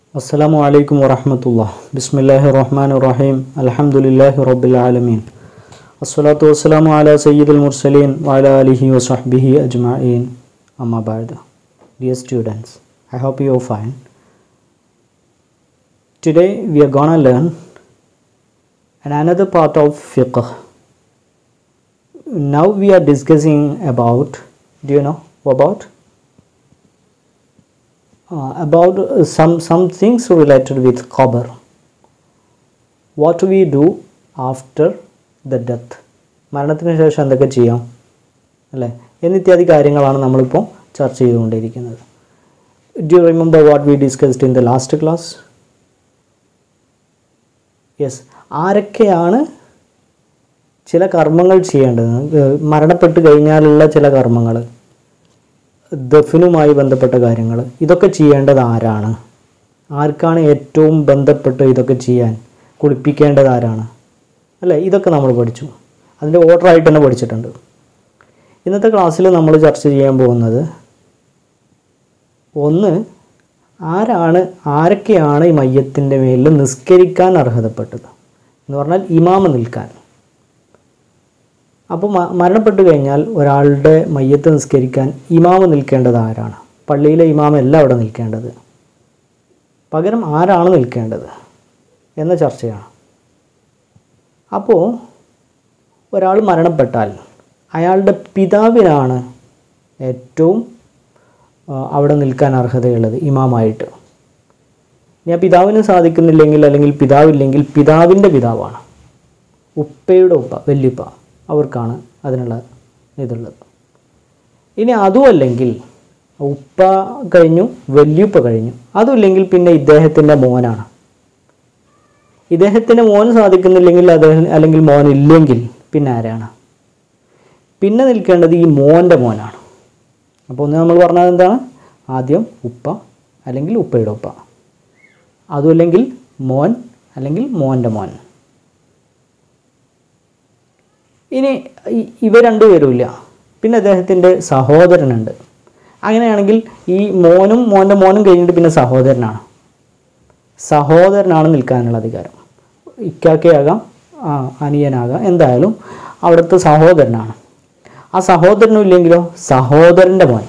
السلام عليكم ورحمة الله بسم الله الرحمن الرحيم الحمد لله رب العالمين الصلاة والسلام على سيد المرسلين وعلى آله وصحبه أجمعين أما بعد Dear students, I hope you are fine. Today we are gonna learn an another part of fiqh. Now we are discussing about, do you know about? uh, about uh, some some things related with qabr what we do after the death മരണത്തിന് ശേഷം എന്തൊക്കെ ചെയ്യാം അല്ലേ എന്നിത്യാദി കാര്യങ്ങളാണ് നമ്മളിപ്പോൾ ചർച്ച ചെയ്തുകൊണ്ടിരിക്കുന്നത് do you remember what we discussed in the last class yes ആരൊക്കെയാണ് ചില കർമ്മങ്ങൾ ചെയ്യേണ്ടത് ഏഹ് മരണപ്പെട്ട് കഴിഞ്ഞാലുള്ള ചില കർമ്മങ്ങൾ ദഫിനുമായി ബന്ധപ്പെട്ട കാര്യങ്ങൾ ഇതൊക്കെ ചെയ്യേണ്ടത് ആരാണ് ആർക്കാണ് ഏറ്റവും ബന്ധപ്പെട്ട് ഇതൊക്കെ ചെയ്യാൻ കുളിപ്പിക്കേണ്ടത് ആരാണ് അല്ലേ ഇതൊക്കെ നമ്മൾ പഠിച്ചു അതിൻ്റെ ഓർഡറായിട്ട് തന്നെ പഠിച്ചിട്ടുണ്ട് ഇന്നത്തെ ക്ലാസ്സിൽ നമ്മൾ ചർച്ച ചെയ്യാൻ പോകുന്നത് ഒന്ന് ആരാണ് ആരൊക്കെയാണ് ഈ മയ്യത്തിൻ്റെ മേലിൽ നിസ്കരിക്കാൻ അർഹതപ്പെട്ടത് എന്ന് പറഞ്ഞാൽ ഇമാമ നിൽക്കാൻ അപ്പോൾ മ- മരണപ്പെട്ടു കഴിഞ്ഞാൽ ഒരാളുടെ മയ്യത്ത് നിസ്കരിക്കാൻ ഇമാമ് നിൽക്കേണ്ടത് ആരാണ് പള്ളിയിലെ ഇമാമല്ല അവിടെ നിൽക്കേണ്ടത് പകരം ആരാണ് നിൽക്കേണ്ടത് എന്ന ചർച്ചയാണ് അപ്പോൾ ഒരാൾ മരണപ്പെട്ടാൽ അയാളുടെ പിതാവിനാണ് ഏറ്റവും ആ, അവിടെ നിൽക്കാൻ അർഹതയുള്ളത് ഇമാമായിട്ട് ഇനി ആ പിതാവിന് സാധിക്കുന്നില്ലെങ്കിൽ അല്ലെങ്കിൽ പിതാവില്ലെങ്കിൽ പിതാവിൻ്റെ പിതാവാണ് ഉപ്പയുടെ ഉപ്പ വല്യുപ്പ അവർക്കാണ് അതിനുള്ള ഇതുള്ളത് ഇനി അതുമല്ലെങ്കിൽ ഉപ്പ കഴിഞ്ഞു വല്യുപ്പ കഴിഞ്ഞു അതുമില്ലെങ്കിൽ പിന്നെ ഇദ്ദേഹത്തിൻ്റെ മോനാണ് ഇദ്ദേഹത്തിൻ്റെ മോൻ സാധിക്കുന്നില്ലെങ്കിൽ അദ്ദേഹം അല്ലെങ്കിൽ മോൻ ഇല്ലെങ്കിൽ പിന്നെ ആരാണ് പിന്നെ നിൽക്കേണ്ടത് ഈ മോൻ്റെ മോനാണ് അപ്പോൾ ഒന്ന് നമ്മൾ പറഞ്ഞത് എന്താണ് ആദ്യം ഉപ്പ അല്ലെങ്കിൽ ഉപ്പയുടെ ഉപ്പ അതുമല്ലെങ്കിൽ മോൻ അല്ലെങ്കിൽ മോൻ്റെ മോൻ ഇനി ഇ- ഇവ രണ്ടുപേരുമില്ല പിന്നെ അദ്ദേഹത്തിൻ്റെ സഹോദരനുണ്ട് അങ്ങനെയാണെങ്കിൽ ഈ മോനും മോൻ്റെ മോനും കഴിഞ്ഞിട്ട് പിന്നെ സഹോദരനാണ് സഹോദരനാണ് നിൽക്കാനുള്ള അധികാരം ഇക്കാക്കയാകാം ആ അനിയനാകാം എന്തായാലും അവിടുത്തെ സഹോദരനാണ് ആ സഹോദരനും ഇല്ലെങ്കിലോ സഹോദരൻ്റെ മോൻ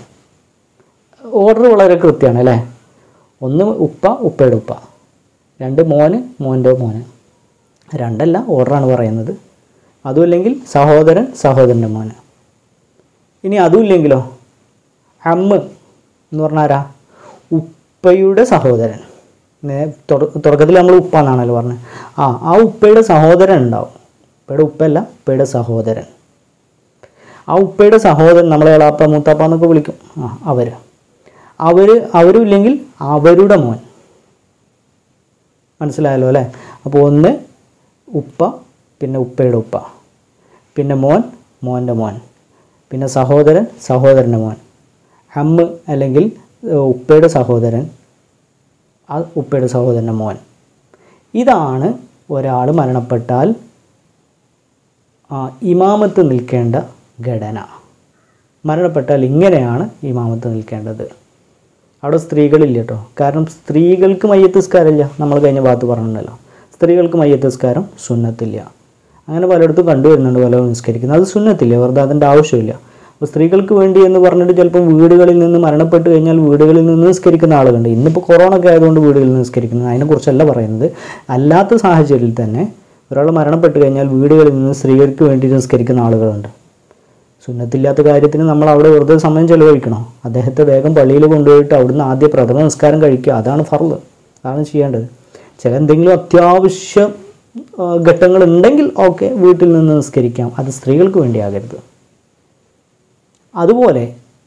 ഓർഡർ വളരെ കൃത്യമാണ് അല്ലേ ഒന്ന് ഉപ്പ ഉപ്പയുടെ ഉപ്പ രണ്ട് മോന് മോൻ്റെ മോന് രണ്ടല്ല ഓർഡറാണ് പറയുന്നത് അതുമില്ലെങ്കിൽ സഹോദരൻ സഹോദരൻ്റെ മോന് ഇനി അതുമില്ലെങ്കിലോ അമ്മ എന്ന് പറഞ്ഞാൽ ആരാ ഉപ്പയുടെ സഹോദരൻ നേ- തുട- തുടക്കത്തിൽ നമ്മൾ ഉപ്പ എന്നാണല്ലോ പറഞ്ഞത് ആ ആ ഉപ്പയുടെ സഹോദരൻ ഉണ്ടാവും ഉപ്പയുടെ ഉപ്പയല്ല ഉപ്പയുടെ സഹോദരൻ ആ ഉപ്പയുടെ സഹോദരൻ നമ്മളെ എളാപ്പ മൂത്താപ്പ എന്നൊക്കെ വിളിക്കും ആ അവർ അവർ അവരും ഇല്ലെങ്കിൽ അവരുടെ മോൻ മനസ്സിലായല്ലോ അല്ലേ അപ്പോൾ ഒന്ന് ഉപ്പ പിന്നെ ഉപ്പയുടെ ഉപ്പ പിന്നെ മോൻ മോൻ്റെ മോൻ പിന്നെ സഹോദരൻ സഹോദരൻ്റെ മോൻ അമ്മ അല്ലെങ്കിൽ ഏഹ്, ഉപ്പയുടെ സഹോദരൻ ആ ഉപ്പയുടെ സഹോദരൻ്റെ മോൻ ഇതാണ് ഒരാൾ മരണപ്പെട്ടാൽ ആ, ഇമാമത്ത് നിൽക്കേണ്ട ഘടന മരണപ്പെട്ടാൽ ഇങ്ങനെയാണ് ഇമാമത്ത് നിൽക്കേണ്ടത് അവിടെ സ്ത്രീകളില്ല കേട്ടോ കാരണം സ്ത്രീകൾക്ക് മയ്യത്ത് നിസ്കാരമില്ല നമ്മൾ കഴിഞ്ഞ ഭാഗത്ത് പറഞ്ഞിട്ടുണ്ടല്ലോ സ്ത്രീകൾക്ക് മയ്യത്ത് നിസ്കാരം സുന്നത്തില്ല അങ്ങനെ പലയിടത്തും കണ്ടുവരുന്നുണ്ട് പലരും നിസ്കരിക്കുന്നത് അത് സുന്നത്തില്ല വെറുതെ അതിൻ്റെ ആവശ്യമില്ല അപ്പോൾ സ്ത്രീകൾക്ക് വേണ്ടി എന്ന് പറഞ്ഞിട്ട് ചിലപ്പം വീടുകളിൽ നിന്ന് മരണപ്പെട്ട് കഴിഞ്ഞാൽ വീടുകളിൽ നിന്ന് നിസ്കരിക്കുന്ന ആളുകളുണ്ട് ഇന്നിപ്പോൾ കൊറോണ ഒക്കെ ആയതുകൊണ്ട് വീടുകളിൽ നിന്ന് നിസ്കരിക്കുന്നത് അതിനെക്കുറിച്ചല്ല പറയുന്നത് അല്ലാത്ത സാഹചര്യത്തിൽ തന്നെ ഒരാൾ മരണപ്പെട്ട് കഴിഞ്ഞാൽ വീടുകളിൽ നിന്ന് സ്ത്രീകൾക്ക് വേണ്ടി നിസ്കരിക്കുന്ന ആളുകളുണ്ട് സുന്നത്തില്ലാത്ത കാര്യത്തിന് നമ്മൾ അവിടെ വെറുതെ സമയം ചെലവഴിക്കണോ അദ്ദേഹത്തെ വേഗം പള്ളിയിൽ കൊണ്ടുപോയിട്ട് അവിടുന്ന് ആദ്യ പ്രഥമ നിസ്കാരം കഴിക്കുക അതാണ് ഫർള് അതാണ് ചെയ്യേണ്ടത് ചില എന്തെങ്കിലും അത്യാവശ്യ ആ, ഘട്ടങ്ങൾ ഉണ്ടെങ്കിൽ ഓക്കെ വീട്ടിൽ നിന്ന് നിസ്കരിക്കാം അത് സ്ത്രീകൾക്ക് വേണ്ടിയാകരുത് അതുപോലെ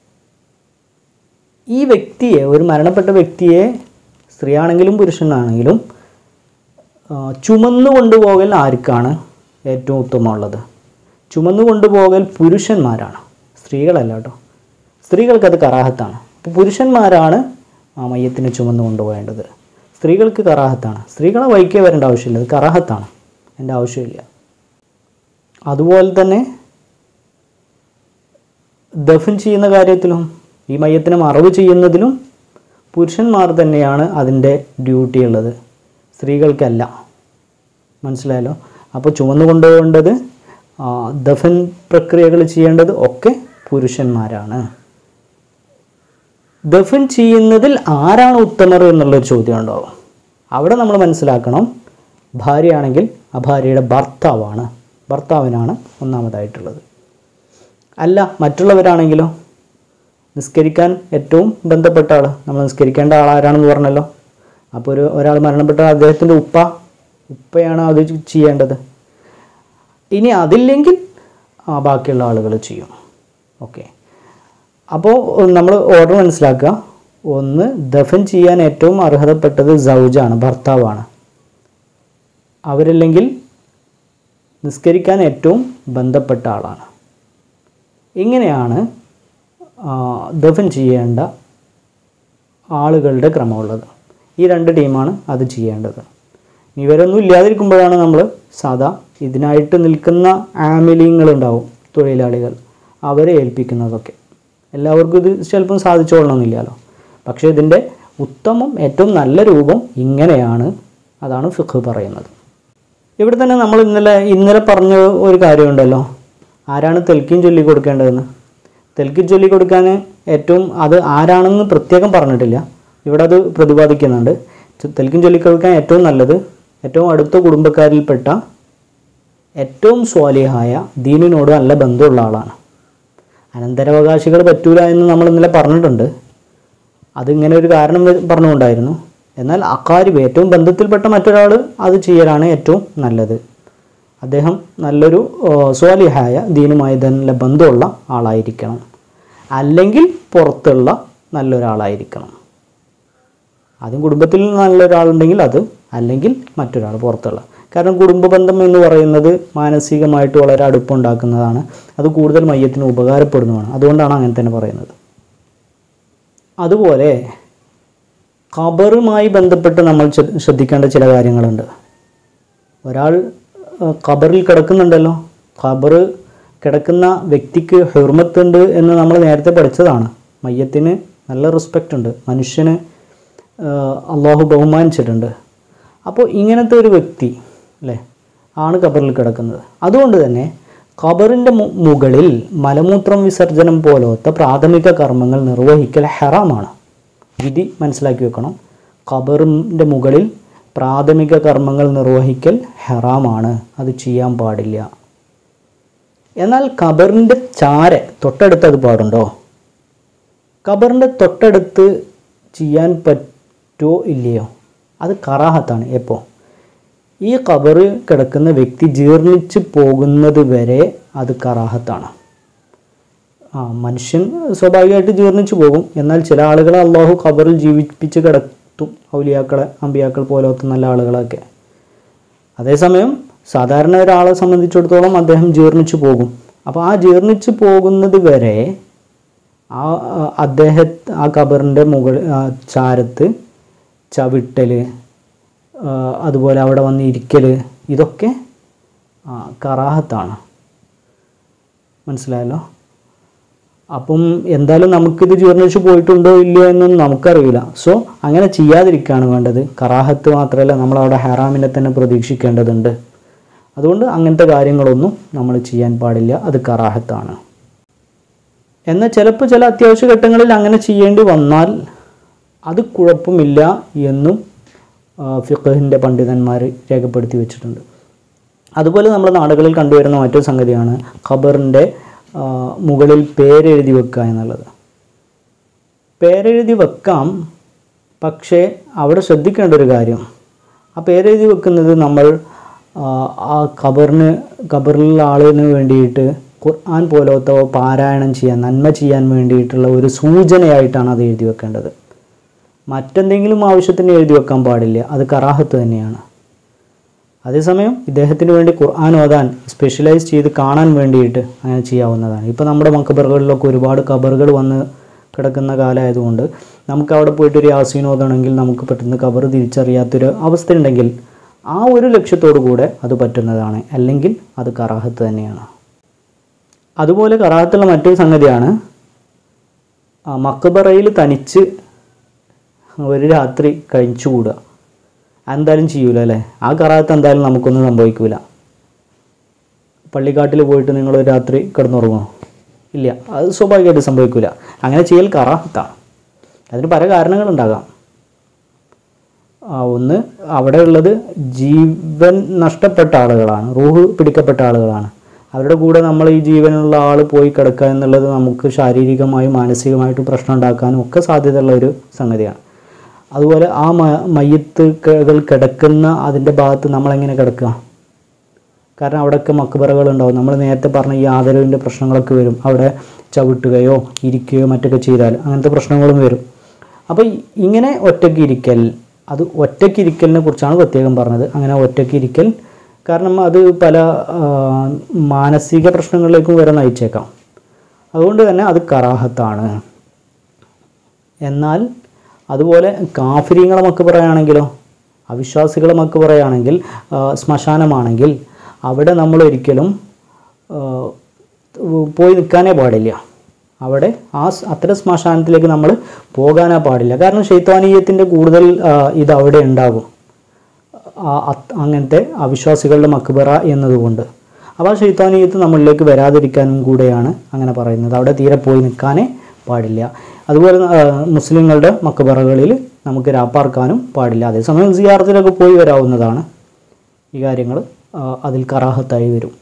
ഈ വ്യക്തിയെ ഒരു മരണപ്പെട്ട വ്യക്തിയെ സ്ത്രീയാണെങ്കിലും പുരുഷനാണെങ്കിലും ആ, ചുമന്നു കൊണ്ടുപോകൽ ആർക്കാണ് ഏറ്റവും ഉത്തമമുള്ളത് ചുമന്നു കൊണ്ടുപോകൽ പുരുഷന്മാരാണ് സ്ത്രീകളല്ല കേട്ടോ സ്ത്രീകൾക്ക് അത് കറാഹത്താണ് അപ്പോൾ പുരുഷന്മാരാണ് ആ മയ്യത്തിനെ ചുമന്നു കൊണ്ടുപോകേണ്ടത് സ്ത്രീകൾക്ക് കറാഹത്താണ് സ്ത്രീകളെ വൈക്കേ വരേണ്ട ആവശ്യമില്ല അത് കറാഹത്താണ് എൻ്റെ ആവശ്യമില്ല അതുപോലെ തന്നെ ദഫൻ ചെയ്യുന്ന കാര്യത്തിലും ഈ മയ്യത്തിനെ മറവ് ചെയ്യുന്നതിലും പുരുഷന്മാർ തന്നെയാണ് അതിൻ്റെ ഡ്യൂട്ടി ഉള്ളത് സ്ത്രീകൾക്കല്ല മനസ്സിലായല്ലോ അപ്പോൾ ചുമന്നു കൊണ്ടുപോകേണ്ടത് ആ, ദഫൻ പ്രക്രിയകൾ ചെയ്യേണ്ടത് ഒക്കെ പുരുഷന്മാരാണ് ദഫൻ ചെയ്യുന്നതിൽ ആരാണ് ഉത്തമർ എന്നുള്ളൊരു ചോദ്യം ഉണ്ടാവും അവിടെ നമ്മൾ മനസ്സിലാക്കണം ഭാര്യയാണെങ്കിൽ ആ ഭാര്യയുടെ ഭർത്താവാണ് ഭർത്താവിനാണ് ഒന്നാമതായിട്ടുള്ളത് അല്ല മറ്റുള്ളവരാണെങ്കിലോ നിസ്കരിക്കാൻ ഏറ്റവും ബന്ധപ്പെട്ട ആൾ നമ്മൾ നിസ്കരിക്കേണ്ട ആൾ ആരാണെന്ന് പറഞ്ഞല്ലോ അപ്പോൾ ഒരു ഒരാൾ മരണപ്പെട്ട അദ്ദേഹത്തിൻ്റെ ഉപ്പ ഉപ്പയാണ് അത് ചെയ്യേണ്ടത് ഇനി അതില്ലെങ്കിൽ ആ ബാക്കിയുള്ള ആളുകൾ ചെയ്യും ഓക്കെ അപ്പോൾ നമ്മൾ ഓർഡർ മനസ്സിലാക്കുക ഒന്ന് ദഫൻ ചെയ്യാൻ ഏറ്റവും അർഹതപ്പെട്ടത് സൗജാണ് ഭർത്താവാണ് അവരില്ലെങ്കിൽ നിസ്കരിക്കാൻ ഏറ്റവും ബന്ധപ്പെട്ട ആളാണ് ഇങ്ങനെയാണ് ആ, ദഫൻ ചെയ്യേണ്ട ആളുകളുടെ ക്രമമുള്ളത് ഈ രണ്ട് ടീമാണ് അത് ചെയ്യേണ്ടത് ഇവരൊന്നും ഇല്ലാതിരിക്കുമ്പോഴാണ് നമ്മൾ സാധാ ഇതിനായിട്ട് നിൽക്കുന്ന ആമിലിങ്ങളുണ്ടാവും തൊഴിലാളികൾ അവരെ ഏൽപ്പിക്കുന്നതൊക്കെ എല്ലാവർക്കും ഇത് ചിലപ്പം സാധിച്ചോളണമെന്നില്ലല്ലോ പക്ഷേ ഇതിൻ്റെ ഉത്തമം ഏറ്റവും നല്ല രൂപം ഇങ്ങനെയാണ് അതാണ് ഫിഖ് പറയുന്നത് ഇവിടെ തന്നെ നമ്മൾ ഇന്നലെ ഇന്നലെ പറഞ്ഞ ഒരു കാര്യമുണ്ടല്ലോ ആരാണ് തെൽക്കീൻ ചൊല്ലി കൊടുക്കേണ്ടതെന്ന് തെൽക്കി ചൊല്ലി കൊടുക്കാൻ ഏറ്റവും അത് ആരാണെന്ന് പ്രത്യേകം പറഞ്ഞിട്ടില്ല ഇവിടെ അത് പ്രതിപാദിക്കുന്നുണ്ട് തെൽക്കിൻ ചൊല്ലി കൊടുക്കാൻ ഏറ്റവും നല്ലത് ഏറ്റവും അടുത്ത കുടുംബക്കാരിൽപ്പെട്ട ഏറ്റവും സ്വാലിഹായ ദീനിനോട് നല്ല ബന്ധമുള്ള ആളാണ് അനന്തരാവകാശികൾ പറ്റൂല എന്ന് നമ്മൾ ഇന്നലെ പറഞ്ഞിട്ടുണ്ട് അതിങ്ങനെ ഒരു കാരണം വെ- പറഞ്ഞുകൊണ്ടായിരുന്നു എന്നാൽ അക്കാര്യം ഏറ്റവും ബന്ധത്തിൽപ്പെട്ട മറ്റൊരാൾ അത് ചെയ്യലാണ് ഏറ്റവും നല്ലത് അദ്ദേഹം നല്ലൊരു ഓ, സ്വാലിഹായ ദീനുമായി നല്ല ബന്ധമുള്ള ആളായിരിക്കണം അല്ലെങ്കിൽ പുറത്തുള്ള നല്ലൊരാളായിരിക്കണം ആദ്യം കുടുംബത്തിൽ നല്ലൊരാളുണ്ടെങ്കിൽ അത് അല്ലെങ്കിൽ മറ്റൊരാൾ പുറത്തുള്ള കാരണം കുടുംബ ബന്ധം എന്ന് പറയുന്നത് മാനസികമായിട്ട് വളരെ അടുപ്പമുണ്ടാക്കുന്നതാണ് അത് കൂടുതൽ മയ്യത്തിന് ഉപകാരപ്പെടുന്നതാണ് അതുകൊണ്ടാണ് അങ്ങനെ തന്നെ പറയുന്നത് അതുപോലെ ഖബറുമായി ബന്ധപ്പെട്ട് നമ്മൾ ശ്ര- ശ്രദ്ധിക്കേണ്ട ചില കാര്യങ്ങളുണ്ട് ഒരാൾ ഏഹ്, ഖബറിൽ കിടക്കുന്നുണ്ടല്ലോ ഖബർ കിടക്കുന്ന വ്യക്തിക്ക് ഹെർമത്തുണ്ട് എന്ന് നമ്മൾ നേരത്തെ പഠിച്ചതാണ് മയ്യത്തിന് നല്ല റെസ്പെക്റ്റ് ഉണ്ട് മനുഷ്യന് ഏഹ്, അള്ളാഹു ബഹുമാനിച്ചിട്ടുണ്ട് അപ്പോൾ ഇങ്ങനത്തെ ഒരു വ്യക്തി അല്ലേ ആണ് ഖബറിൽ കിടക്കുന്നത് അതുകൊണ്ട് തന്നെ ഖബറിൻ്റെ മു- മുകളിൽ മലമൂത്രം വിസർജനം പോലത്തെ പ്രാഥമിക കർമ്മങ്ങൾ നിർവഹിക്കൽ ഹറാമാണ് വിധി മനസ്സിലാക്കി വെക്കണം ഖബറിൻ്റെ മുകളിൽ പ്രാഥമിക കർമ്മങ്ങൾ നിർവഹിക്കൽ ഹറാമാണ് അത് ചെയ്യാൻ പാടില്ല എന്നാൽ ഖബറിൻ്റെ ചാര തൊട്ടടുത്ത് അത് പാടുണ്ടോ ഖബറിൻ്റെ തൊട്ടടുത്ത് ചെയ്യാൻ പറ്റുമോ ഇല്ലയോ അത് കറാഹത്താണ് എപ്പോൾ ഈ ഖബറ് കിടക്കുന്ന വ്യക്തി ജീർണിച്ച് പോകുന്നത് വരെ അത് കറാഹത്താണ് ആ മനുഷ്യൻ സ്വാഭാവികമായിട്ട് ജീർണിച്ചു പോകും എന്നാൽ ചില ആളുകളെ അള്ളാഹു ഖബറിൽ ജീവിപ്പിച്ച് കിടത്തും ഔലിയാക്കളെ അമ്പിയാക്കൾ പോലത്തെ നല്ല ആളുകളൊക്കെ അതേസമയം സാധാരണ ഒരാളെ സംബന്ധിച്ചിടത്തോളം അദ്ദേഹം ജീർണിച്ചു പോകും അപ്പോൾ ആ ജീർണിച്ചു പോകുന്നത് വരെ ആ ആ, അദ്ദേഹ ആ ഖബറിൻ്റെ മുകളിൽ ആ, ചാരത്ത് ചവിട്ടൽ ആ, അതുപോലെ അവിടെ വന്ന് ഇരിക്കൽ ഇതൊക്കെ ആ, കറാഹത്താണ് മനസ്സിലായല്ലോ അപ്പം എന്തായാലും നമുക്കിത് ജീർണിച്ച് പോയിട്ടുണ്ടോ ഇല്ലയോ എന്നൊന്നും നമുക്കറിയില്ല സോ അങ്ങനെ ചെയ്യാതിരിക്കുകയാണ് വേണ്ടത് കറാഹത്ത് മാത്രമല്ല നമ്മളവിടെ ഹറാമിനെ തന്നെ പ്രതീക്ഷിക്കേണ്ടതുണ്ട് അതുകൊണ്ട് അങ്ങനത്തെ കാര്യങ്ങളൊന്നും നമ്മൾ ചെയ്യാൻ പാടില്ല അത് കറാഹത്താണ് എന്നാൽ ചിലപ്പോൾ ചില അത്യാവശ്യ ഘട്ടങ്ങളിൽ അങ്ങനെ ചെയ്യേണ്ടി വന്നാൽ അത് കുഴപ്പമില്ല എന്നും ഫിഖഹിൻ്റെ പണ്ഡിതന്മാർ രേഖപ്പെടുത്തി വെച്ചിട്ടുണ്ട് അതുപോലെ നമ്മുടെ നാടുകളിൽ കണ്ടുവരുന്ന മറ്റൊരു സംഗതിയാണ് ഖബറിൻ്റെ ആ, മുകളിൽ പേരെഴുതി വെക്കുക എന്നുള്ളത് പേരെഴുതി വെക്കാം പക്ഷേ അവിടെ ശ്രദ്ധിക്കേണ്ട ഒരു കാര്യം ആ പേരെഴുതി വെക്കുന്നത് നമ്മൾ ആ, ആ ഖബറിന് ഖബറിലുള്ള ആളിന് വേണ്ടിയിട്ട് ഖുർആൻ പോലത്തെ പാരായണം ചെയ്യാൻ നന്മ ചെയ്യാൻ വേണ്ടിയിട്ടുള്ള ഒരു സൂചനയായിട്ടാണ് അത് എഴുതി വെക്കേണ്ടത് മറ്റെന്തെങ്കിലും ആവശ്യത്തിന് എഴുതി വെക്കാൻ പാടില്ല അത് കറാഹത്ത് തന്നെയാണ് അതേസമയം ഇദ്ദേഹത്തിന് വേണ്ടി ഖുർആൻ ഓതാൻ സ്പെഷ്യലൈസ് ചെയ്ത് കാണാൻ വേണ്ടിയിട്ട് അങ്ങനെ ചെയ്യാവുന്നതാണ് ഇപ്പോൾ നമ്മുടെ മക്കബറുകളിലൊക്കെ ഒരുപാട് കബറുകൾ വന്ന് കിടക്കുന്ന കാലമായതുകൊണ്ട് നമുക്ക് അവിടെ പോയിട്ട് ഒരു യാസീൻ ഓതണമെങ്കിൽ നമുക്ക് പെട്ടെന്ന് കബർ തിരിച്ചറിയാത്തൊരു അവസ്ഥ ഉണ്ടെങ്കിൽ ആ ഒരു ലക്ഷ്യത്തോടു കൂടെ അത് പറ്റുന്നതാണ് അല്ലെങ്കിൽ അത് കറാഹത്ത് തന്നെയാണ് അതുപോലെ കറാഹത്തുള്ള മറ്റൊരു സംഗതിയാണ് ആ, മക്ബറയിൽ തനിച്ച് ഒരു രാത്രി കഴിച്ചു കൂടുക എന്തായാലും ചെയ്യൂല അല്ലേ ആ കറാത്ത് എന്തായാലും നമുക്കൊന്നും സംഭവിക്കൂല പള്ളിക്കാട്ടിൽ പോയിട്ട് നിങ്ങൾ ഒരു രാത്രി കിടന്നുറങ്ങുമോ ഇല്ല അത് സ്വാഭാവികമായിട്ട് സംഭവിക്കില്ല അങ്ങനെ ചെയ്യൽ കറാഹത്താണ് അതിന് പല കാരണങ്ങളുണ്ടാകാം ആ, ഒന്ന് അവിടെ ഉള്ളത് ജീവൻ നഷ്ടപ്പെട്ട ആളുകളാണ് റൂഹ് പിടിക്കപ്പെട്ട ആളുകളാണ് അവരുടെ കൂടെ നമ്മൾ ഈ ജീവനുള്ള ആൾ പോയി കിടക്കുക എന്നുള്ളത് നമുക്ക് ശാരീരികമായും മാനസികമായിട്ടും പ്രശ്നം ഉണ്ടാക്കാനും ഒക്കെ സാധ്യതയുള്ള ഒരു സംഗതിയാണ് അതുപോലെ ആ മ മയ്യത്തുകൾ കിടക്കുന്ന അതിൻ്റെ ഭാഗത്ത് നമ്മളെങ്ങനെ കിടക്കുക കാരണം അവിടെയൊക്കെ മക്ബറകൾ ഉണ്ടാവും നമ്മൾ നേരത്തെ പറഞ്ഞ ഈ ആദരവിൻ്റെ പ്രശ്നങ്ങളൊക്കെ വരും അവിടെ ചവിട്ടുകയോ ഇരിക്കുകയോ മറ്റൊക്കെ ചെയ്താൽ അങ്ങനത്തെ പ്രശ്നങ്ങളും വരും അപ്പോൾ ഈ- ഇങ്ങനെ ഒറ്റയ്ക്ക് ഇരിക്കൽ അത് ഒറ്റയ്ക്ക് ഇരിക്കലിനെ കുറിച്ചാണ് പ്രത്യേകം പറഞ്ഞത് അങ്ങനെ ഒറ്റയ്ക്ക് ഇരിക്കൽ കാരണം അത് പല ആ, മാനസിക പ്രശ്നങ്ങളിലേക്കും വരെ നയിച്ചേക്കാം അതുകൊണ്ട് തന്നെ അത് കറാഹത്താണ് എന്നാൽ അതുപോലെ കാഫിര്യങ്ങളെ മക്ക് പറയുകയാണെങ്കിലോ അവിശ്വാസികളെ മക്ക് പറയുകയാണെങ്കിൽ ആ, ശ്മശാനമാണെങ്കിൽ അവിടെ നമ്മൾ ഒരിക്കലും ആ, പോയി നിൽക്കാനേ പാടില്ല അവിടെ ആ സ് അത്തരം ശ്മശാനത്തിലേക്ക് നമ്മൾ പോകാനേ പാടില്ല കാരണം ശൈത്വാനീയത്തിൻ്റെ കൂടുതൽ ആ, ഇത് അവിടെ ഉണ്ടാകും ആ അത് അങ്ങനത്തെ അവിശ്വാസികളുടെ മക്ബറ എന്നതുകൊണ്ട് അപ്പോൾ ആ ശൈത്താനീയത്ത് നമ്മളിലേക്ക് വരാതിരിക്കാനും കൂടെയാണ് അങ്ങനെ പറയുന്നത് അവിടെ തീരെ പോയി നിൽക്കാനേ പാടില്ല അതുപോലെ ആ, മുസ്ലിങ്ങളുടെ മക്ബറകളിൽ നമുക്ക് രാപ്പാർക്കാനും പാടില്ല അതേസമയം സിയാറത്തിലൊക്കെ പോയി വരാവുന്നതാണ് ഈ കാര്യങ്ങൾ അതിൽ കറാഹത്തായി വരും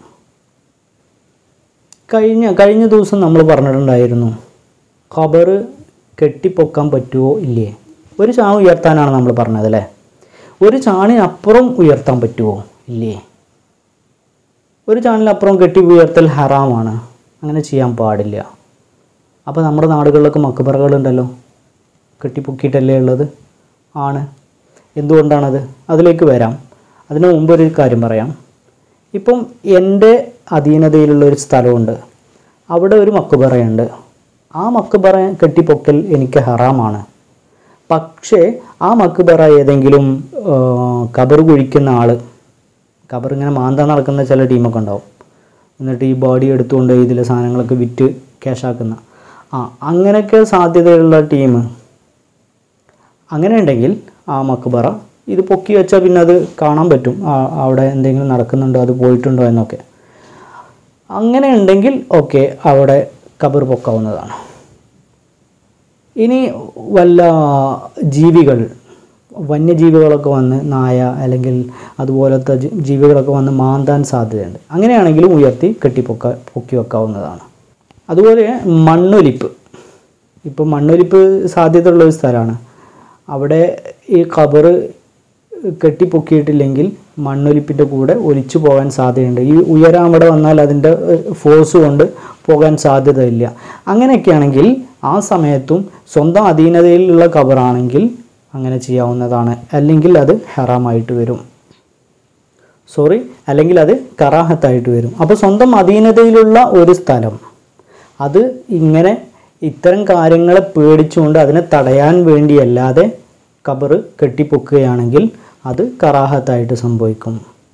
കഴിഞ്ഞ കഴിഞ്ഞ ദിവസം നമ്മൾ പറഞ്ഞിട്ടുണ്ടായിരുന്നു ഖബർ കെട്ടിപ്പൊക്കാൻ പറ്റുമോ ഇല്ലേ ഒരു ചാണ് ഉയർത്താനാണ് നമ്മൾ പറഞ്ഞത് അല്ലേ ഒരു ചാണിനപ്പുറം ഉയർത്താൻ പറ്റുമോ ഇല്ലേ ഒരു ചാണിനപ്പുറം കെട്ടി ഉയർത്തൽ ഹറാമാണ് അങ്ങനെ ചെയ്യാൻ പാടില്ല അപ്പോൾ നമ്മുടെ നാടുകളിലൊക്കെ മക്കബറകളുണ്ടല്ലോ കെട്ടിപ്പൊക്കിയിട്ടല്ലേ ഉള്ളത് ആണ് എന്തുകൊണ്ടാണത് അതിലേക്ക് വരാം അതിനു മുമ്പ് ഒരു കാര്യം പറയാം ഇപ്പം എൻ്റെ അധീനതയിലുള്ള ഒരു സ്ഥലമുണ്ട് അവിടെ ഒരു മക്കുബറയുണ്ട് ആ മക്കുബറ കെട്ടിപ്പൊക്കൽ എനിക്ക് ഹറാമാണ് പക്ഷേ ആ മക്കുബറ ഏതെങ്കിലും ആ, കബർ കുഴിക്കുന്ന ആൾ കബർ ഇങ്ങനെ മാന്താൻ നടക്കുന്ന ചില ടീമൊക്കെ ഉണ്ടാവും എന്നിട്ട് ഈ ബോഡി എടുത്തുകൊണ്ട് ഇതിലെ സാധനങ്ങളൊക്കെ വിറ്റ് ക്യാഷാക്കുന്ന ആ അങ്ങനെയൊക്കെ സാധ്യതയുള്ള ടീം അങ്ങനെ ഉണ്ടെങ്കിൽ ആ മക്ബറ ഇത് പൊക്കി വെച്ചാൽ പിന്നെ അത് കാണാൻ പറ്റും ആ, അവിടെ എന്തെങ്കിലും നടക്കുന്നുണ്ടോ അത് പോയിട്ടുണ്ടോ എന്നൊക്കെ അങ്ങനെ ഉണ്ടെങ്കിൽ ഓക്കെ അവിടെ കബർ പൊക്കാവുന്നതാണ് ഇനി വല്ല ജീവികൾ വന്യജീവികളൊക്കെ വന്ന് നായ അല്ലെങ്കിൽ അതുപോലത്തെ ജി- ജീവികളൊക്കെ വന്ന് മാന്താൻ സാധ്യതയുണ്ട് അങ്ങനെയാണെങ്കിലും ഉയർത്തി കെട്ടിപ്പൊക്ക പൊക്കി വെക്കാവുന്നതാണ് അതുപോലെ മണ്ണൊലിപ്പ് ഇപ്പം മണ്ണൊലിപ്പ് സാധ്യതയുള്ള ഒരു സ്ഥലമാണ് അവിടെ ഈ ഖബറ് കെട്ടിപ്പൊക്കിയിട്ടില്ലെങ്കിൽ മണ്ണൊലിപ്പിൻ്റെ കൂടെ ഒലിച്ചു പോകാൻ സാധ്യതയുണ്ട് ഈ ഉയരം അവിടെ വന്നാൽ അതിൻ്റെ ഫോഴ്സ് കൊണ്ട് പോകാൻ സാധ്യതയില്ല അങ്ങനെയൊക്കെയാണെങ്കിൽ ആ സമയത്തും സ്വന്തം അധീനതയിലുള്ള ഖബറാണെങ്കിൽ അങ്ങനെ ചെയ്യാവുന്നതാണ് അല്ലെങ്കിൽ അത് ഹറാമായിട്ട് വരും സോറി അല്ലെങ്കിൽ അത് കറാഹത്തായിട്ട് വരും അപ്പോൾ സ്വന്തം അധീനതയിലുള്ള ഒരു സ്ഥലം അത് ഇങ്ങനെ ഇത്തരം കാര്യങ്ങളെ പേടിച്ചുകൊണ്ട് അതിനെ തടയാൻ വേണ്ടിയല്ലാതെ കബറ് കെട്ടിപ്പൊക്കുകയാണെങ്കിൽ അത് കറാഹത്തായിട്ട് സംഭവിക്കും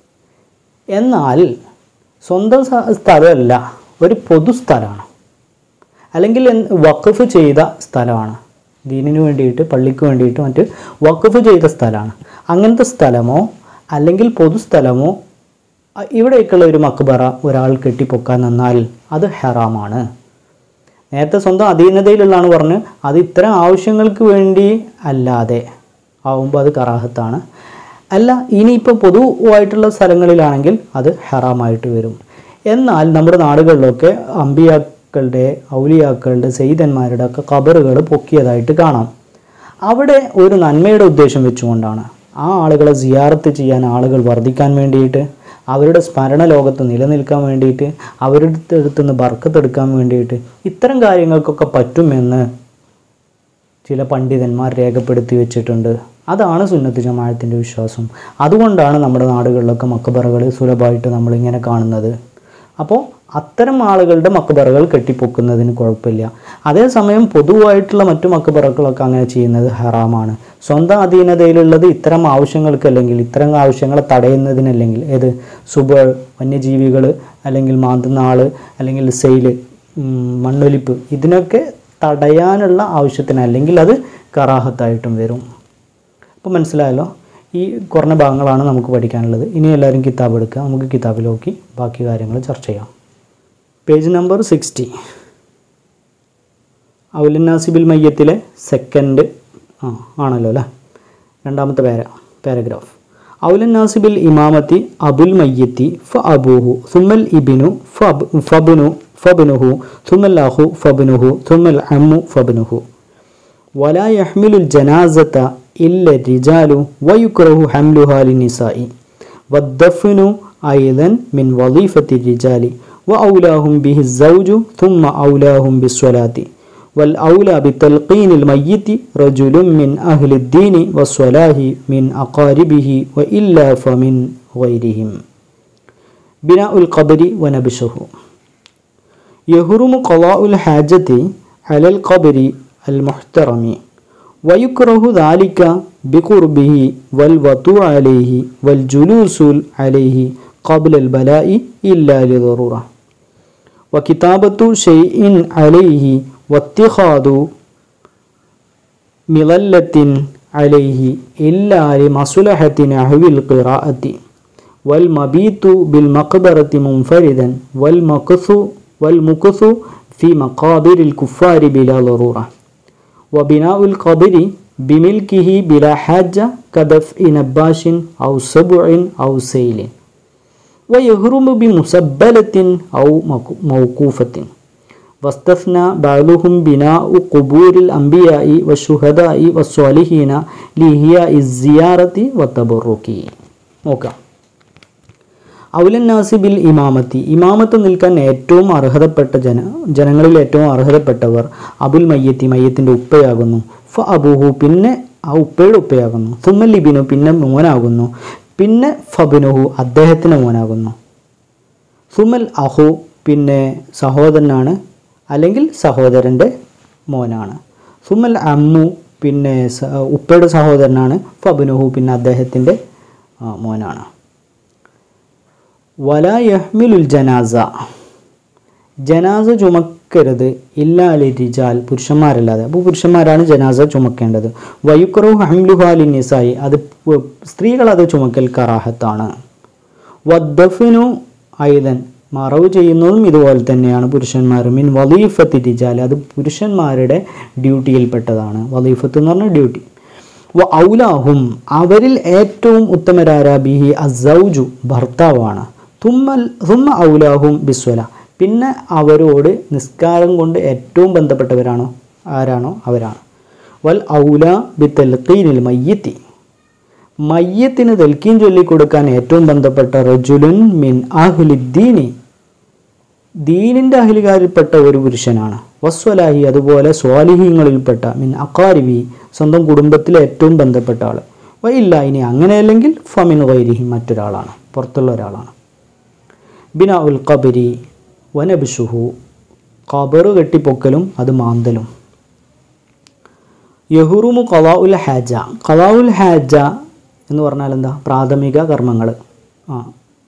എന്നാൽ സ്വന്തം സ- സ്ഥലമല്ല ഒരു പൊതുസ്ഥലമാണ് അല്ലെങ്കിൽ എന്ത് വഖഫ് ചെയ്ത സ്ഥലമാണ് ദീനിന് വേണ്ടിയിട്ട് പള്ളിക്ക് വേണ്ടിയിട്ട് മറ്റ് വഖഫ് ചെയ്ത സ്ഥലമാണ് അങ്ങനത്തെ സ്ഥലമോ അല്ലെങ്കിൽ പൊതുസ്ഥലമോ അ- ഇവിടേക്കുള്ള ഒരു മക്ബറ ഒരാൾ കെട്ടിപ്പൊക്കാൻ നിന്നാൽ അത് ഹറാമാണ് നേരത്തെ സ്വന്തം അധീനതയിലുള്ളതാണ് പറഞ്ഞ് അത് ഇത്തരം ആവശ്യങ്ങൾക്ക് വേണ്ടി അല്ലാതെ ആവുമ്പോൾ അത് കറാഹത്താണ് അല്ല ഇനിയിപ്പോൾ പൊതുവായിട്ടുള്ള സ്ഥലങ്ങളിലാണെങ്കിൽ അത് ഹറാമായിട്ട് വരും എന്നാൽ നമ്മുടെ നാടുകളിലൊക്കെ അമ്പിയാക്കളുടെ ഔലിയാക്കളുടെ സെയ്തന്മാരുടെ ഒക്കെ കബറുകൾ പൊക്കിയതായിട്ട് കാണാം അവിടെ ഒരു നന്മയുടെ ഉദ്ദേശം വെച്ചുകൊണ്ടാണ് ആ ആളുകളെ സിയാറത്ത് ചെയ്യാൻ ആളുകൾ വർദ്ധിക്കാൻ വേണ്ടിയിട്ട് അവരുടെ സ്മരണ ലോകത്ത് നിലനിൽക്കാൻ വേണ്ടിയിട്ട് അവരുടെ അടുത്ത് നിന്ന് ബർക്കത്തെടുക്കാൻ വേണ്ടിയിട്ട് ഇത്തരം കാര്യങ്ങൾക്കൊക്കെ പറ്റുമെന്ന് ചില പണ്ഡിതന്മാർ രേഖപ്പെടുത്തി വെച്ചിട്ടുണ്ട് അതാണ് സുന്നത്ത് ജമാഅത്തിൻ്റെ വിശ്വാസം അതുകൊണ്ടാണ് നമ്മുടെ നാടുകളിലൊക്കെ മക്കബറകൾ സുലഭമായിട്ട് നമ്മളിങ്ങനെ കാണുന്നത് അപ്പോൾ അത്തരം ആളുകളുടെ മക്കബറകൾ കെട്ടിപ്പൊക്കുന്നതിന് കുഴപ്പമില്ല അതേസമയം പൊതുവായിട്ടുള്ള മറ്റു മക്കബറകളൊക്കെ അങ്ങനെ ചെയ്യുന്നത് ഹറാമാണ് സ്വന്തം അധീനതയിലുള്ളത് ഇത്തരം ആവശ്യങ്ങൾക്ക് അല്ലെങ്കിൽ ഇത്തരം ആവശ്യങ്ങളെ തടയുന്നതിനല്ലെങ്കിൽ ഏത് സുബ വന്യജീവികൾ അല്ലെങ്കിൽ മാന്തുന്ന ആള് അല്ലെങ്കിൽ സെയില് മണ്ണൊലിപ്പ് ഇതിനൊക്കെ തടയാനുള്ള ആവശ്യത്തിന് അല്ലെങ്കിൽ അത് കറാഹത്തായിട്ടും വരും അപ്പോൾ മനസ്സിലായല്ലോ ഈ കുറഞ്ഞ ഭാഗങ്ങളാണ് നമുക്ക് പഠിക്കാനുള്ളത് ഇനി എല്ലാവരും കിതാബ് എടുക്കുക നമുക്ക് കിതാബിൽ നോക്കി ബാക്കി കാര്യങ്ങൾ ചർച്ച ചെയ്യാം പേജ് നമ്പർ സിക്സ്റ്റി ഔലന്നാസിബിൽ മയ്യത്തിലെ സെക്കൻഡ് ആ ആണല്ലോ അല്ലേ രണ്ടാമത്തെ പാര പാരഗ്രാഫ് ഔലന്നാസിബിൽ ഇമാമത്തി അബുൽ മയ്യത്തി ഫ അബൂഹു സുമ്മൽ ഇബിനു ഫബ് ഫബുനു ഫബുനുഹു സുമ്മൽ അഹു ഫബുനുഹു സുമ്മൽ അമ്മു ഫബുനുഹു ولا يحمل الجنازة إلا الرجال ويكره حملها للنساء والدفن أيضا من وظيفة الرجال وأولاهم به الزوج ثم أولاهم بالصلاة والأولى بتلقين الميت رجل من أهل الدين والصلاة من أقاربه وإلا فمن غيرهم بناء القبر ونبشه يهرم قضاء الحاجة على القبر المحترم ويكره ذلك بقربه والوطوع عليه والجلوس عليه قبل البلاء إلا لضرورة وكتابة شيء عليه واتخاذ مظلة عليه إلا لمصلحة نحو القراءة والمبيت بالمقبرة منفردا والمكث والمكث في مقابر الكفار بلا ضرورة وبناء القبر بملكه بلا حاجة كدفء نباش أو سبع أو سيل ويهرم بمسبلة أو مك- موقوفة واستثنى بعضهم بناء قبور الأنبياء والشهداء والصالحين لإحياء الزيارة والتبرك നോക്കാം ഔലന്നാസിബിൽ ഇമാമത്തി ഇമാമത്ത് നിൽക്കാൻ ഏറ്റവും അർഹതപ്പെട്ട ജന ജനങ്ങളിൽ ഏറ്റവും അർഹതപ്പെട്ടവർ അബുൽ മയ്യത്തി മയ്യത്തിൻ്റെ ഉപ്പയാകുന്നു ഫ അബുഹു പിന്നെ ആ ഉപ്പയുടെ ഉപ്പയാകുന്നു സുമ്മൽ ലിബിനു പിന്നെ മോനാകുന്നു പിന്നെ ഫബിനുഹു അദ്ദേഹത്തിൻ്റെ മോനാകുന്നു സുമൽ അഹു പിന്നെ സഹോദരനാണ് അല്ലെങ്കിൽ സഹോദരൻ്റെ മോനാണ് സുമൽ അമ്മു പിന്നെ സ- ഉപ്പയുടെ സഹോദരനാണ് ഫബിനുഹു പിന്നെ അദ്ദേഹത്തിൻ്റെ ആ, മോനാണ് വല യഹ്മിലുൽ ജനാസ ജനാസ ചുമക്കരുത് ഇല്ലാലി റിജാൽ പുരുഷന്മാരല്ലാതെ അപ്പോൾ പുരുഷന്മാരാണ് ജനാസ ചുമക്കേണ്ടത് വയുക്കറു ഹംലുഹാലി നിസായി അത് പു- സ്ത്രീകൾ അത് ചുമക്കൽ കറാഹത്താണ് വദ്ദഫിനു ഐതൻ മറവ് ചെയ്യുന്നതും ഇതുപോലെ തന്നെയാണ് പുരുഷന്മാർ മീൻ വലീഫത്ത് റിജാൽ അത് പുരുഷന്മാരുടെ ഡ്യൂട്ടിയിൽപ്പെട്ടതാണ് വലീഫത്ത് എന്ന് പറഞ്ഞാൽ ഡ്യൂട്ടി വ ഔലാഹും അവരിൽ ഏറ്റവും ഉത്തമരാര ബിഹി അസൗജു ഭർത്താവാണ് തുമ്മൽ തുമ്മ ഔലാഹും ബിസ്വല പിന്നെ അവരോട് നിസ്കാരം കൊണ്ട് ഏറ്റവും ബന്ധപ്പെട്ടവരാണോ ആരാണോ അവരാണ് വൽ ഔല ബി തെൽക്കീനിൽ മയ്യത്തി മയ്യത്തിന് തെൽക്കീൻ ചൊല്ലിക്കൊടുക്കാൻ ഏറ്റവും ബന്ധപ്പെട്ട റജുലുൻ മിൻ അഹ്ലിദ്ദീനി ദീനിൻ്റെ അഹ്ലികാരിൽപ്പെട്ട ഒരു പുരുഷനാണ് വസ്വലാഹി അതുപോലെ സ്വാലിഹീങ്ങളിൽപ്പെട്ട മിൻ അക്കാരിബി സ്വന്തം കുടുംബത്തിലെ ഏറ്റവും ബന്ധപ്പെട്ട ആൾ വയില്ല ഇനി അങ്ങനെയല്ലെങ്കിൽ ഫമിൻ വൈരിഹി മറ്റൊരാളാണ് പുറത്തുള്ള ഒരാളാണ് ബിന ഉൽ ഖബരി വനബിഷുഹു ഖബറ് കെട്ടിപ്പൊക്കലും അത് മാന്തലും യഹുറുമു കലാ ഉൽ ഹാജ കലാ ഉൽ ഹാജ എന്ന് പറഞ്ഞാൽ എന്താ പ്രാഥമിക കർമ്മങ്ങൾ ആ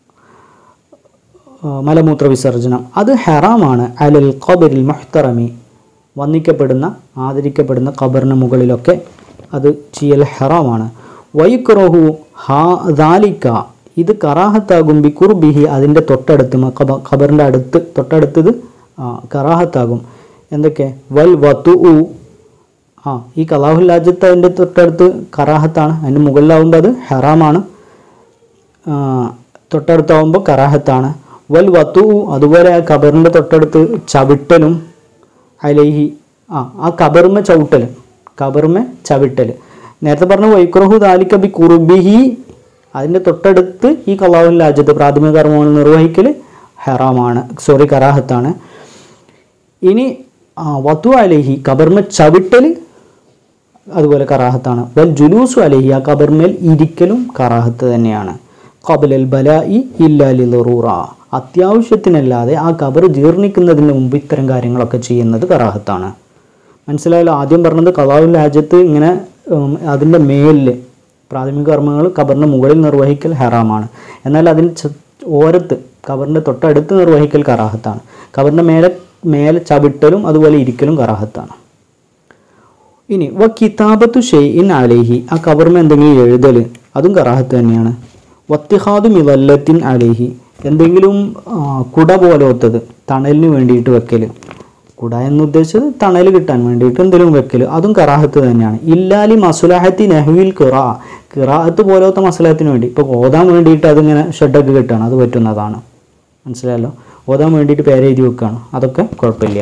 ആ, മലമൂത്ര വിസർജനം അത് ഹറാമാണ് അലൽ ഖബറിൽ മുഹ്തറമി വന്ദിക്കപ്പെടുന്ന ആദരിക്കപ്പെടുന്ന ഖബറിന് മുകളിലൊക്കെ അത് ചെയ്യൽ ഹറാമാണ് വൈക്രോഹു ഹാ ദാലിക്ക ഇത് കറാഹത്താകും ബി കുർബിഹി അതിൻ്റെ തൊട്ടടുത്ത് മ- ഖബ- ഖബറിൻ്റെ അടുത്ത് തൊട്ടടുത്തത് ആ, കറാഹത്താകും എന്തൊക്കെ വൽ വത്തു ആ ഈ കലാഹുൽ രാജ്യത്ത് അതിൻ്റെ തൊട്ടടുത്ത് കറാഹത്താണ് അതിൻ്റെ മുകളിലാവുമ്പോൾ അത് ഹറാമാണ് ആ, തൊട്ടടുത്താവുമ്പോൾ കറാഹത്താണ് വൽ വത്തു അതുപോലെ ആ ഖബറിൻ്റെ തൊട്ടടുത്ത് ചവിട്ടലും അലൈഹി ആ ആ കബറുമ ചവിട്ടൽ കബറുമ ചവിട്ടൽ നേരത്തെ പറഞ്ഞ വൈക്രഹു ദാലിക്ക ബി കുറുബിഹി അതിൻ്റെ തൊട്ടടുത്ത് ഈ കലാഹുൽ രാജ്യത്ത് പ്രാഥമിക കർമ്മങ്ങൾ നിർവഹിക്കൽ ഹറാമാണ് സോറി കറാഹത്താണ് ഇനി ആ വത്തു അലൈഹി കബർമ ചവിട്ടൽ അതുപോലെ കറാഹത്താണ് വൽ ജുലൂസു അലഹി ആ കബർമേൽ ഇരിക്കലും കറാഹത്ത് തന്നെയാണ് കബലൽ ബലായി ഇല്ലാലി ലറൂറ അത്യാവശ്യത്തിനല്ലാതെ ആ കബർ ജീർണിക്കുന്നതിന് മുമ്പ് ഇത്തരം കാര്യങ്ങളൊക്കെ ചെയ്യുന്നത് കറാഹത്താണ് മനസ്സിലായല്ലോ ആദ്യം പറഞ്ഞത് കലാവുൽ രാജ്യത്ത് ഇങ്ങനെ ഉം, അതിൻ്റെ മേലിൽ പ്രാഥമിക കർമ്മങ്ങൾ കബറിൻ്റെ മുകളിൽ നിർവഹിക്കൽ ഹറാമാണ് എന്നാൽ അതിന് ച- ഓരത്ത് കബറിൻ്റെ തൊട്ടടുത്ത് നിർവഹിക്കൽ കറാഹത്താണ് കബറിൻ്റെ മേലെ മേലെ ചവിട്ടലും അതുപോലെ ഇരിക്കലും കറാഹത്താണ് ഇനി വ കിതാബത്തു ഷെയ്ഇൻ അലേഹി ആ കബർമ എന്തെങ്കിലും എഴുതൽ അതും കറാഹത്ത് തന്നെയാണ് വത്തിഹാദു മിവല്ലത്തിൻ അലേഹി എന്തെങ്കിലും ആ, കുട പോലത്തത് തണലിന് വേണ്ടിയിട്ട് വെക്കൽ കുട എന്ന് ഉദ്ദേശിച്ചത് തണൽ കിട്ടാൻ വേണ്ടിയിട്ട് എന്തെങ്കിലും വെക്കൽ അതും കറാഹത്ത് തന്നെയാണ് ഇല്ലാലി മസുലാഹത്തി നെഹ്വിൽ കിറാ കിറാഹത്ത് പോലത്തെ മസലാഹത്തിന് വേണ്ടി ഇപ്പോൾ ഓതാൻ വേണ്ടിയിട്ട് അതിങ്ങനെ ഷെഡൊക്കെ കിട്ടുകയാണ് അത് പറ്റുന്നതാണ് മനസ്സിലായല്ലോ ഓതാൻ വേണ്ടിയിട്ട് പേരെഴുതി വെക്കുകയാണ് അതൊക്കെ കുഴപ്പമില്ല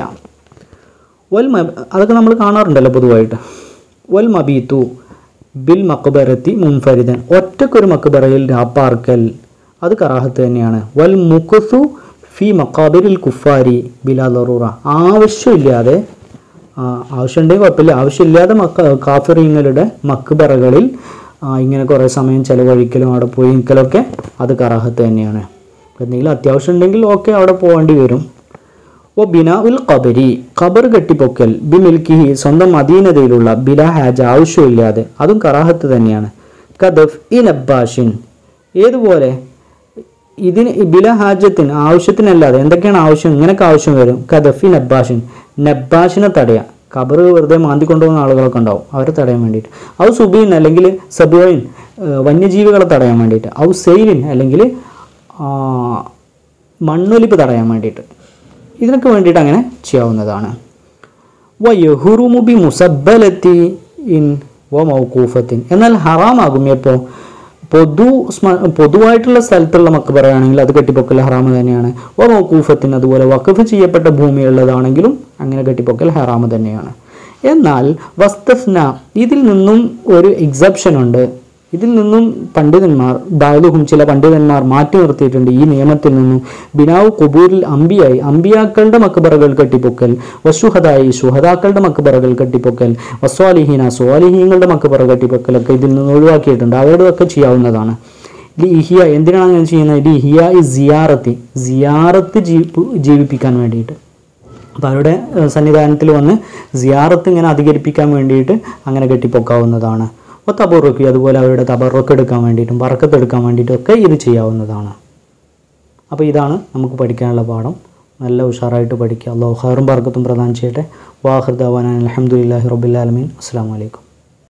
വൽ മ അതൊക്കെ നമ്മൾ കാണാറുണ്ടല്ലോ പൊതുവായിട്ട് വൽ മബീത്തു ബിൽ മക്ബറത്തി മുൻഫരിദൻ ഒറ്റക്കൊരു മക്ബറയിൽ രാപ്പാർക്കൽ അത് കറാഹത്ത് തന്നെയാണ് വൽ മുഖസു ഫി മക്കാബിരിൽ കുഫാരി ബിലാ ലറൂറ ആവശ്യമില്ലാതെ ആ, ആവശ്യമുണ്ടെങ്കിൽ കുഴപ്പമില്ല ആവശ്യമില്ലാതെ മക്ക കാഫിറിങ്ങളുടെ മക്ബറകളിൽ ആ, ഇങ്ങനെ കുറേ സമയം ചിലവഴിക്കലും അവിടെ പോയി നിൽക്കലൊക്കെ അത് കറാഹത്ത് തന്നെയാണ് എന്തെങ്കിലും അത്യാവശ്യം ഉണ്ടെങ്കിൽ ഓക്കെ അവിടെ പോകേണ്ടി വരും ഓ ബിന ഉൽ ഖബരി ഖബർ കെട്ടിപ്പൊക്കൽ ബി മിൽക്കിഹി സ്വന്തം അധീനതയിലുള്ള ബില ഹാജ് ആവശ്യമില്ലാതെ അതും കറാഹത്ത് തന്നെയാണ് കദഫ് ഇ നബ്ബാഷിൻ ഏതുപോലെ ഇതിന് ഈ ബില ഹാജത്തിന് ആവശ്യത്തിനല്ലാതെ എന്തൊക്കെയാണ് ആവശ്യം ഇങ്ങനെയൊക്കെ ആവശ്യം വരും കദഫി നബ്ബാഷിൻ നബ്ബാഷിനെ തടയാം ഖബർ വെറുതെ മാന്തി കൊണ്ടുപോകുന്ന ആളുകളൊക്കെ ഉണ്ടാവും അവരെ തടയാൻ വേണ്ടിയിട്ട് ഔ സുബീൻ അല്ലെങ്കിൽ സബുവൈൻ വന്യജീവികളെ തടയാൻ വേണ്ടിയിട്ട് ഔ സെയിലിൻ അല്ലെങ്കിൽ ആ, മണ്ണൊലിപ്പ് തടയാൻ വേണ്ടിയിട്ട് ഇതിനൊക്കെ വേണ്ടിയിട്ട് അങ്ങനെ ചെയ്യാവുന്നതാണ് വ യഹുറുമു ബി മുസബ്ബലത്തി ഇൻ വ മൗക്കൂഫത്തിൻ എന്നാൽ ഹറാമാകും എപ്പോൾ പൊതു സ്മ- പൊതുവായിട്ടുള്ള സ്ഥലത്തുള്ള മക്ക് പറയുകയാണെങ്കിൽ അത് കെട്ടിപ്പൊക്കൽ ഹറാമ് തന്നെയാണ് വ മൗക്കൂഫത്തിൻ അതുപോലെ വഖഫ് ചെയ്യപ്പെട്ട ഭൂമിയുള്ളതാണെങ്കിലും അങ്ങനെ കെട്ടിപ്പൊക്കൽ ഹറാമ് തന്നെയാണ് എന്നാൽ വസ്തഫ്ന ഇതിൽ നിന്നും ഒരു എക്സെപ്ഷൻ ഉണ്ട് ഇതിൽ നിന്നും പണ്ഡിതന്മാർ ബാലുഹും ചില പണ്ഡിതന്മാർ മാറ്റി നിർത്തിയിട്ടുണ്ട് ഈ നിയമത്തിൽ നിന്നും ബിനാവ് കുബൂരിൽ അമ്പിയായി അമ്പിയാക്കളുടെ മക്ബറകൾ കെട്ടിപ്പൊക്കൽ വശുഹദായി ശുഹദാക്കളുടെ മക്ബറകൾ കെട്ടിപ്പൊക്കൽ വസ്വാലിഹീന സ്വാലിഹീങ്ങളുടെ മക്ബറ കെട്ടിപ്പൊക്കലൊക്കെ ഇതിൽ നിന്ന് ഒഴിവാക്കിയിട്ടുണ്ട് അവരുടെയൊക്കെ ചെയ്യാവുന്നതാണ് ലി ഇഹിയ എന്തിനാണ് അങ്ങനെ ചെയ്യുന്നത് ലി ഇഹിയ ഈ സിയാറത്തി സിയാറത്ത് ജീ- ജീവിപ്പിക്കാൻ വേണ്ടിയിട്ട് അപ്പോൾ അവരുടെ ഏഹ്, സന്നിധാനത്തിൽ വന്ന് സിയാറത്ത് ഇങ്ങനെ അധികരിപ്പിക്കാൻ വേണ്ടിയിട്ട് അങ്ങനെ കെട്ടിപ്പൊക്കാവുന്നതാണ് അപ്പോൾ തബറുക്ക് അതുപോലെ അവരുടെ തബറുക്ക് എടുക്കാൻ വേണ്ടിയിട്ടും ബറക്കത്ത് എടുക്കാൻ വേണ്ടിയിട്ടും ഒക്കെ ഇത് ചെയ്യാവുന്നതാണ് അപ്പോൾ ഇതാണ് നമുക്ക് പഠിക്കാനുള്ള പാഠം നല്ല ഉഷാറായിട്ട് പഠിക്കുക അള്ളാഹു ഖൈറും ബർക്കത്തും പ്രദാനം ചെയ്യട്ടെ വാഹൃദാൻ അലഹമുല്ലാഹി റബുല്ലാലമീൻ അസ്സാം വലൈക്കും